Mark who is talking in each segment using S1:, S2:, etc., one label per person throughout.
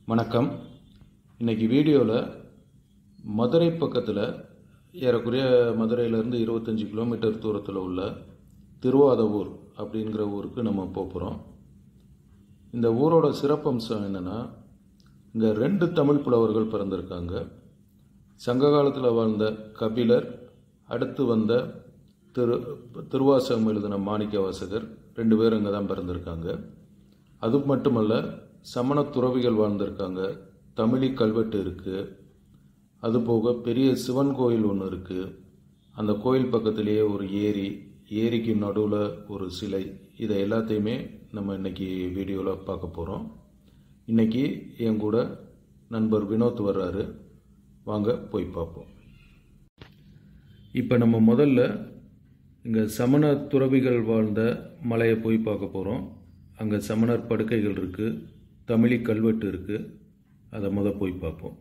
S1: வணக்கம் இன்னைக்கு வீடியோவில் மதுரை பக்கத்தில் ஏறக்குறைய மதுரையிலேருந்து இருபத்தஞ்சி கிலோமீட்டர் தூரத்தில் உள்ள திருவாதவூர் அப்படிங்கிற ஊருக்கு நம்ம போக போகிறோம் இந்த ஊரோட சிறப்பம்சம் என்னென்னா இங்கே ரெண்டு தமிழ் புலவர்கள் பிறந்திருக்காங்க சங்க காலத்தில் வாழ்ந்த கபிலர் அடுத்து வந்த திரு திருவாசகம் எழுதின மாணிக்க வாசகர் ரெண்டு பேரும் இங்கே தான் பிறந்திருக்காங்க அது மட்டுமல்ல சமண துறவிகள் வாழ்ந்திருக்காங்க தமிழி கல்வெட்டு இருக்குது அதுபோக பெரிய சிவன் கோயில் ஒன்று இருக்குது அந்த கோயில் பக்கத்திலேயே ஒரு ஏரி ஏரிக்கு நடுவில் ஒரு சிலை இதை எல்லாத்தையுமே நம்ம இன்னைக்கு வீடியோவில் பார்க்க போகிறோம் இன்னைக்கு என் கூட நண்பர் வினோத் வர்றாரு வாங்க போய் பார்ப்போம் இப்போ நம்ம முதல்ல இங்கே சமண துறவிகள் வாழ்ந்த மலையை போய் பார்க்க போகிறோம் அங்கே சமணர் படுக்கைகள் இருக்குது தமிழி கல்வெட்டு இருக்குது அதை முத போய் பார்ப்போம்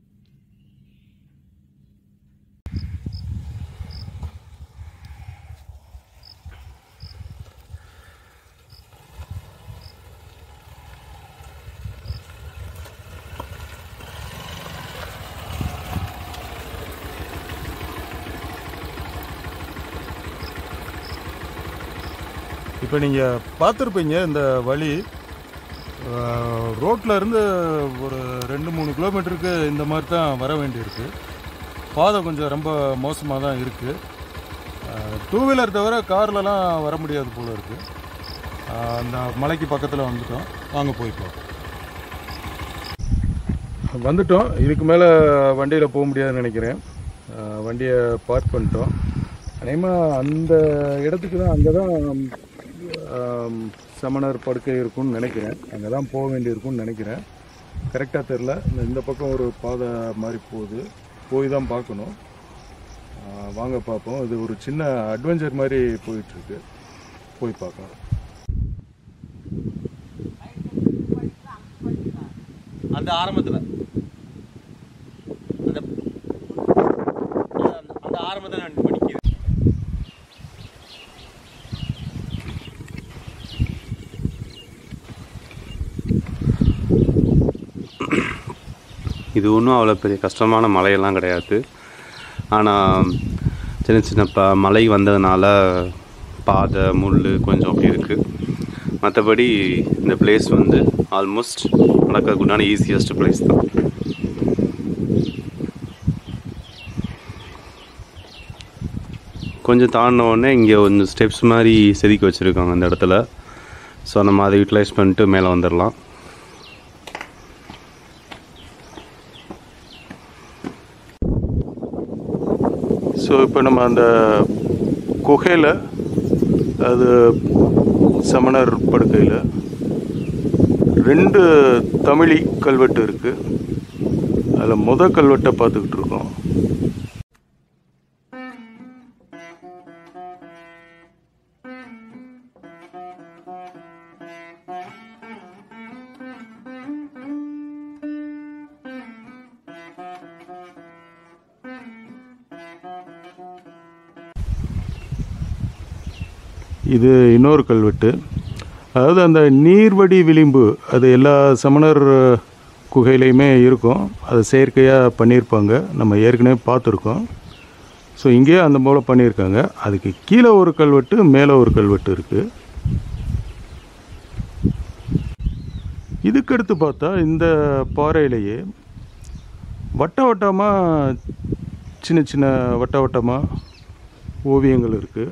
S2: இப்போ நீங்கள் பார்த்துருப்பீங்க இந்த வழி ரோட்டில் இருந்து ஒரு ரெண்டு மூணு கிலோமீட்டருக்கு இந்த மாதிரி தான் வர வேண்டியிருக்கு பாதை கொஞ்சம் ரொம்ப மோசமாக தான் இருக்குது டூ வீலர் தவிர கார்லலாம் வர முடியாது போல இருக்குது அந்த மலைக்கு பக்கத்தில் வந்துட்டோம் வாங்க போய் பார்ப்போம் வந்துட்டோம் இதுக்கு மேலே வண்டியில் போக முடியாதுன்னு நினைக்கிறேன் அஹ் வண்டியை பார்க் பண்ணிட்டோம் அநேகமாக அந்த இடத்துக்கு தான் அங்கே தான் ஆம், சமணர் படுக்கை இருக்கும்னு நினைக்கிறேன் அங்கே தான் போக வேண்டியிருக்கும்னு நினைக்கிறேன் கரெக்டாக தெரில இந்த இந்த பக்கம் ஒரு பாதை மாதிரி போகுது போய் தான் பார்க்கணும் ஆ, வாங்க பார்ப்போம் இது ஒரு சின்ன அட்வென்ச்சர் மாதிரி போயிட்டுருக்கு போய் பார்க்கலாம்
S3: அந்த ஆரம்பத்தில் அந்த அந்த- அந்த ஆரம்பத்தில் நான் படிக்கிறேன்
S4: இது ஒன்றும் அவ்வளோ பெரிய கஷ்டமான மலையெல்லாம் கிடையாது ஆனால் சின்ன சின்ன ப மலை வந்ததுனால பாதை முள் கொஞ்சம் அப்படி இருக்குது மற்றபடி இந்த பிளேஸ் வந்து ஆல்மோஸ்ட் நடக்கிறதுக்குண்டான ஈஸியஸ்ட் பிளேஸ் தான் கொஞ்சம் தாண்டின உடனே இங்கே கொஞ்சம் ஸ்டெப்ஸ் மாதிரி செதுக்கி வச்சுருக்காங்க அந்த இடத்துல ஸோ நம்ம அதை யூட்டிலைஸ் பண்ணிட்டு மேலே வந்துடலாம்
S2: ஸோ இப்போ நம்ம அந்த குகையில் அது சமணர் படுக்கையில் ரெண்டு தமிழி கல்வெட்டு இருக்குது அதில் முத கல்வெட்டை பார்த்துக்கிட்டு இருக்கோம் இது இன்னொரு கல்வெட்டு அதாவது அந்த நீர்வடி விளிம்பு அது எல்லா சமணர் குகையிலையுமே இருக்கும் அது செயற்கையாக பண்ணியிருப்பாங்க நம்ம ஏற்கனவே பார்த்துருக்கோம் ஸோ இங்கேயே அந்த போல் பண்ணியிருக்காங்க அதுக்கு கீழே ஒரு கல்வெட்டு மேலே ஒரு கல்வெட்டு இருக்குது இதுக்கடுத்து பார்த்தா இந்த பாறையிலேயே வட்ட வட்டமாக சின்ன சின்ன வட்ட வட்டமாக ஓவியங்கள் இருக்குது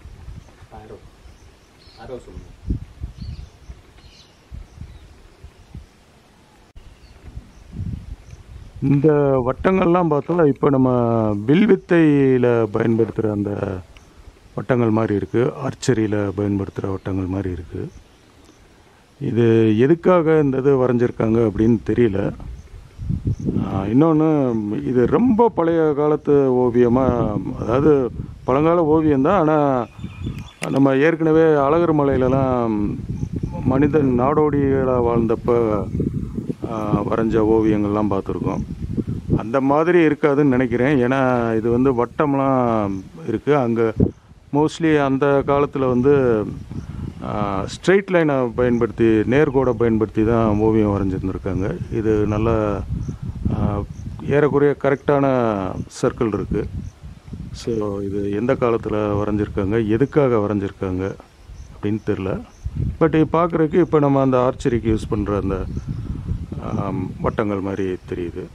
S2: இந்த வட்டங்கள்லாம் பார்த்தா இப்போ நம்ம வில்வித்தையில் பயன்படுத்துகிற அந்த வட்டங்கள் மாதிரி இருக்குது ஆர்ச்சரியில் பயன்படுத்துகிற வட்டங்கள் மாதிரி இருக்குது இது எதுக்காக இந்த இது வரைஞ்சிருக்காங்க அப்படின்னு தெரியல இன்னொன்று இது ரொம்ப பழைய காலத்து ஓவியமாக அதாவது பழங்கால ஓவியம்தான் ஆனால் நம்ம ஏற்கனவே அழகர் மலையிலலாம் மனிதன் நாடோடிகளாக வாழ்ந்தப்ப ஆ, வரைஞ்ச ஓவியங்கள்லாம் பார்த்துருக்கோம் அந்த மாதிரி இருக்காதுன்னு நினைக்கிறேன் ஏன்னா இது வந்து வட்டம்லாம் இருக்குது அங்கே மோஸ்ட்லி அந்த காலத்தில் வந்து ஸ்ட்ரெயிட் லைனை பயன்படுத்தி நேர்கோடை பயன்படுத்தி தான் ஓவியம் வரைஞ்சிருந்துருக்காங்க இது நல்ல ஆ, ஏறக்குறைய கரெக்டான சர்க்கிள் இருக்குது ஸோ இது எந்த காலத்தில் வரைஞ்சிருக்காங்க எதுக்காக வரைஞ்சிருக்காங்க அப்படின்னு தெரில பட் இது பார்க்குறதுக்கு இப்போ நம்ம அந்த ஆர்ச்சரிக்கு யூஸ் பண்ணுற அந்த ஆம், வட்டங்கள் மாதிரி தெரியுது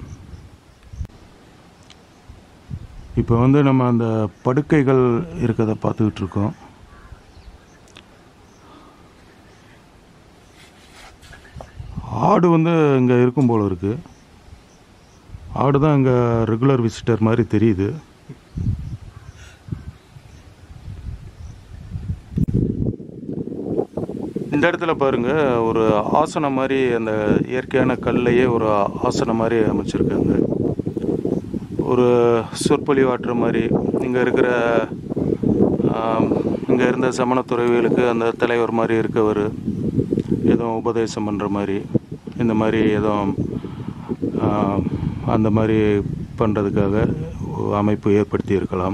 S2: இப்போ வந்து நம்ம அந்த படுக்கைகள் இருக்கிறத பார்த்துக்கிட்டு இருக்கோம் ஆடு வந்து இங்கே இருக்கும் போல இருக்கு ஆடு தான் இங்கே ரெகுலர் விசிட்டர் மாதிரி தெரியுது இந்த இடத்துல பாருங்க ஒரு ஆசனம் மாதிரி அந்த இயற்கையான கல்லையே ஒரு ஆசனம் மாதிரி அமைச்சிருக்காங்க ஒரு சொற்பொழிவாற்ற மாதிரி இங்கே இருக்கிற இங்கே இருந்த சமண துறவிகளுக்கு அந்த தலைவர் மாதிரி இருக்கவர் ஏதோ உபதேசம் பண்ணுற மாதிரி இந்த மாதிரி ஏதோ ஆம், அந்த மாதிரி பண்ணுறதுக்காக அமைப்பு ஏற்படுத்தி இருக்கலாம்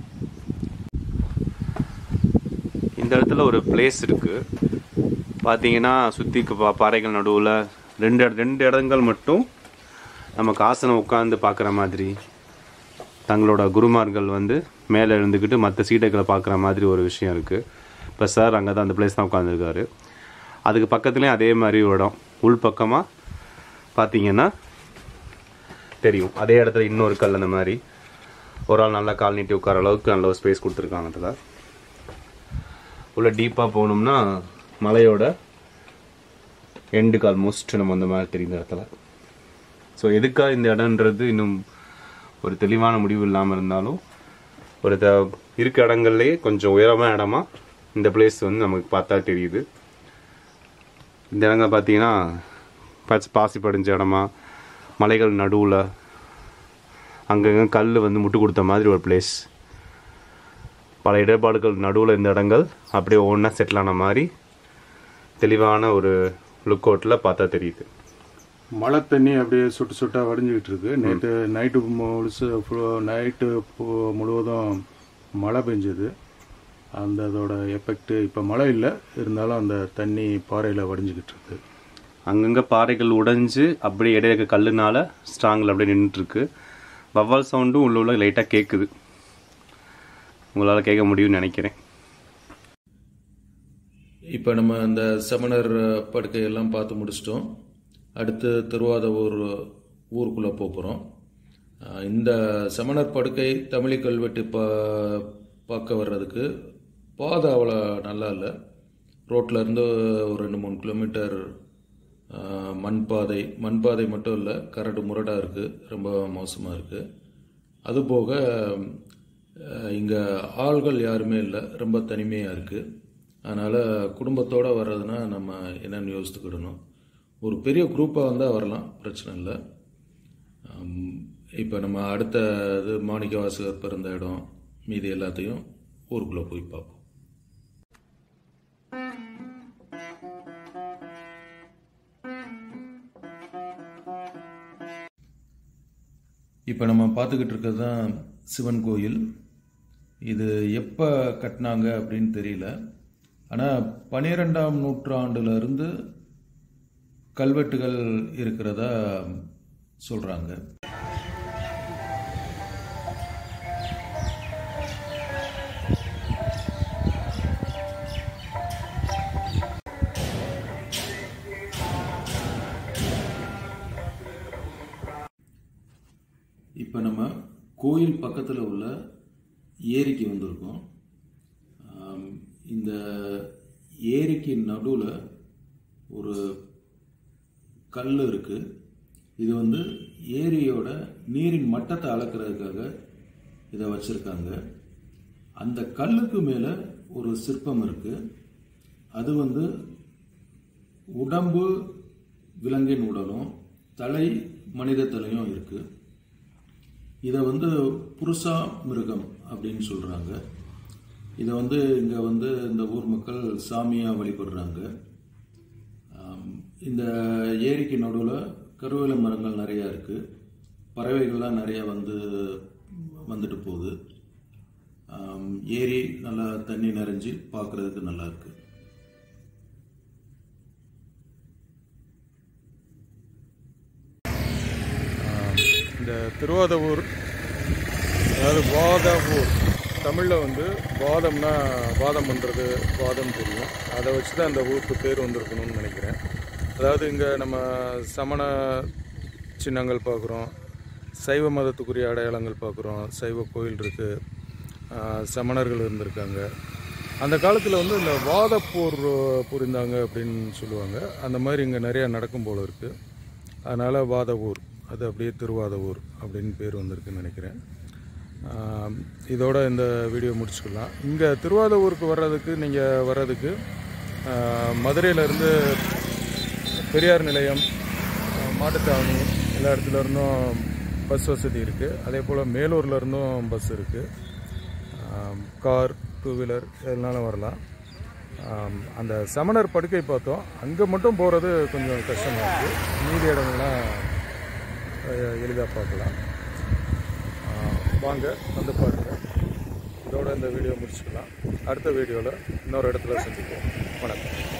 S4: இந்த இடத்துல ஒரு பிளேஸ் இருக்கு பார்த்தீங்கன்னா சுற்றி பாறைகள் நடுவில் ரெண்டு இட- ரெண்டு இடங்கள் மட்டும் நமக்கு ஆசனம் உட்காந்து பார்க்குற மாதிரி தங்களோட குருமார்கள் வந்து மேலே எழுந்துக்கிட்டு மற்ற சீடைகளை பார்க்குற மாதிரி ஒரு விஷயம் இருக்குது இப்போ சார் அங்கே தான் அந்த பிளேஸ் தான் உட்காந்துருக்காரு அதுக்கு பக்கத்துலேயும் அதே மாதிரி ஒரு இடம் உள் பக்கமாக பார்த்தீங்கன்னா தெரியும் அதே இடத்துல இன்னொரு கல் அந்த மாதிரி ஒரு ஆள் நல்லா கால் நீட்டி உட்கார அளவுக்கு நல்ல ஒரு ஸ்பேஸ் கொடுத்துருக்காங்க அதில் உள்ள டீப்பாக போகணும்னா மலையோட எண்டுக்கு ஆல்மோஸ்ட் நம்ம அந்த மாதிரி தெரியுது இடத்துல ஸோ எதுக்காக இந்த இடம்ன்றது இன்னும் ஒரு தெளிவான முடிவு இல்லாமல் இருந்தாலும் ஒரு த இருக்க இடங்கள்லேயே கொஞ்சம் உயரமான இடமா இந்த பிளேஸ் வந்து நமக்கு பார்த்தா தெரியுது இந்த இடங்கள் பார்த்தீங்கன்னா பச்சை பாசி படிஞ்ச இடமா மலைகள் நடுவில் அங்கங்கே கல் வந்து முட்டு கொடுத்த மாதிரி ஒரு பிளேஸ் பல இடர்பாடுகள் நடுவில் இந்த இடங்கள் அப்படியே ஒன்றா செட்டில் ஆன மாதிரி தெளிவான ஒரு லுக் அவுட்டில் பார்த்தா தெரியுது
S2: மழை தண்ணி அப்படியே சுட்டு சுட்டாக வடிஞ்சிக்கிட்டு இருக்கு நேற்று நைட்டு முழுசு நைட்டு முழுவதும் மழை பெஞ்சது அந்த அதோட எஃபெக்ட் இப்போ மழை இல்லை இருந்தாலும் அந்த தண்ணி பாறையில் வடிஞ்சிக்கிட்டு இருக்கு
S4: அங்கங்கே பாறைகள் உடைஞ்சு அப்படியே இடையில இருக்க கல்லுனால ஸ்ட்ராங்கில் அப்படியே நின்றுட்டுருக்கு வவ்வால் சவுண்டும் உள்ள உள்ள லைட்டாக கேட்குது உங்களால் கேட்க முடியும்னு நினைக்கிறேன்
S1: இப்போ நம்ம இந்த சமணர் படுக்கையெல்லாம் பார்த்து முடிச்சிட்டோம் அடுத்து திருவாதவூர் ஊருக்குள்ளே போகிறோம் இந்த சமணர் படுக்கை தமிழி கல்வெட்டு பா பார்க்க வர்றதுக்கு பாதை அவ்வளோ நல்லா இல்லை ரோட்ல இருந்து ஒரு ரெண்டு மூணு கிலோமீட்டர் ஆஹ், மண் பாதை மண் பாதை மட்டும் இல்லை கரடு முரடாக இருக்குது ரொம்ப மோசமாக இருக்குது அதுபோக இங்கே ஆள்கள் யாருமே இல்லை ரொம்ப தனிமையாக இருக்குது அதனால் குடும்பத்தோடு வர்றதுனா நம்ம என்னென்னு யோசித்துக்கிடணும் ஒரு பெரிய குரூப்பாக வந்தால் வரலாம் பிரச்சனை இல்லை இப்போ நம்ம அடுத்த இது மாணிக்க வாசகர் பிறந்த இடம் மீதி எல்லாத்தையும் ஊருக்குள்ளே போய் பார்ப்போம் இப்போ நம்ம பார்த்துக்கிட்டு இருக்கிறது தான் சிவன் கோயில் இது எப்போ கட்டினாங்க அப்படின்னு தெரியல ஆனால் பன்னிரெண்டாம் நூற்றாண்டுல இருந்து கல்வெட்டுகள் இருக்கிறதா சொல்கிறாங்க இப்போ நம்ம கோயில் பக்கத்தில் உள்ள ஏரிக்கு வந்திருக்கோம் ஆம், இந்த ஏரிக்கு நடுவில் ஒரு கல் இருக்குது இது வந்து ஏரியோட நீரின் மட்டத்தை அளக்கிறதுக்காக இதை வச்சுருக்காங்க அந்த கல்லுக்கு மேலே ஒரு சிற்பம் இருக்குது அது வந்து உடம்பு விலங்கின் உடலும் தலை மனித தலையும் இருக்குது இதை வந்து புருஷா மிருகம் அப்படின்னு சொல்கிறாங்க இதை வந்து இங்கே வந்து இந்த ஊர் மக்கள் சாமியாக வழிபடுறாங்க ஆம், இந்த ஏரிக்கு நடுவில் கருவேல மரங்கள் நிறையா இருக்குது பறவைகள்லாம் நிறையா வந்து வந்துட்டு போகுது ஆம், ஏரி நல்லா தண்ணி நிறைஞ்சு பார்க்குறதுக்கு நல்லா இருக்குது
S2: இந்த திருவாதவூர் அதாவது வாதவூர் தமிழில் வந்து வாதம்னா வாதம் பண்ணுறது வாதம் தெரியும் அதை வச்சு தான் அந்த ஊருக்கு பேர் வந்திருக்கணும்னு நினைக்கிறேன் அதாவது இங்கே நம்ம சமண சின்னங்கள் பார்க்குறோம் சைவ மதத்துக்குரிய அடையாளங்கள் பார்க்குறோம் சைவ கோயில் இருக்குது சமணர்கள் இருந்திருக்காங்க அந்த காலத்தில் வந்து இந்த வாதப்போர் புரிந்தாங்க அப்படின்னு சொல்லுவாங்க அந்த மாதிரி இங்கே நிறையா நடக்கும் போல இருக்குது அதனால் வாதவூர் அது அப்படியே திருவாதவூர் அப்படின்னு பேர் வந்திருக்குன்னு நினைக்கிறேன் ஆம், இதோட இந்த வீடியோ முடிச்சுக்கலாம் இங்கே திருவாதவூருக்கு வர்றதுக்கு நீங்கள் வர்றதுக்கு ஆ, மதுரையிலேருந்து பெரியார் நிலையம் ஆ, மாட்டுத்தாவணி எல்லா இடத்துல இருந்தும் பஸ் வசதி இருக்குது அதே போல் மேலூர்ல இருந்தும் பஸ் இருக்குது கார் டூ வீலர் எதுனாலும் வரலாம் ஆம், அந்த சமணர் படுக்கை பார்த்தோம் அங்கே மட்டும் போகிறது கொஞ்சம் கஷ்டமாக இருக்குது மீதி இடங்கள்லாம் எளிதாக பார்க்கலாம் ஆ, வாங்க வந்து பாருங்கள் இதோட இந்த வீடியோ முடிச்சுக்கலாம் அடுத்த வீடியோவில் இன்னொரு இடத்துல சந்திப்போம் வணக்கம்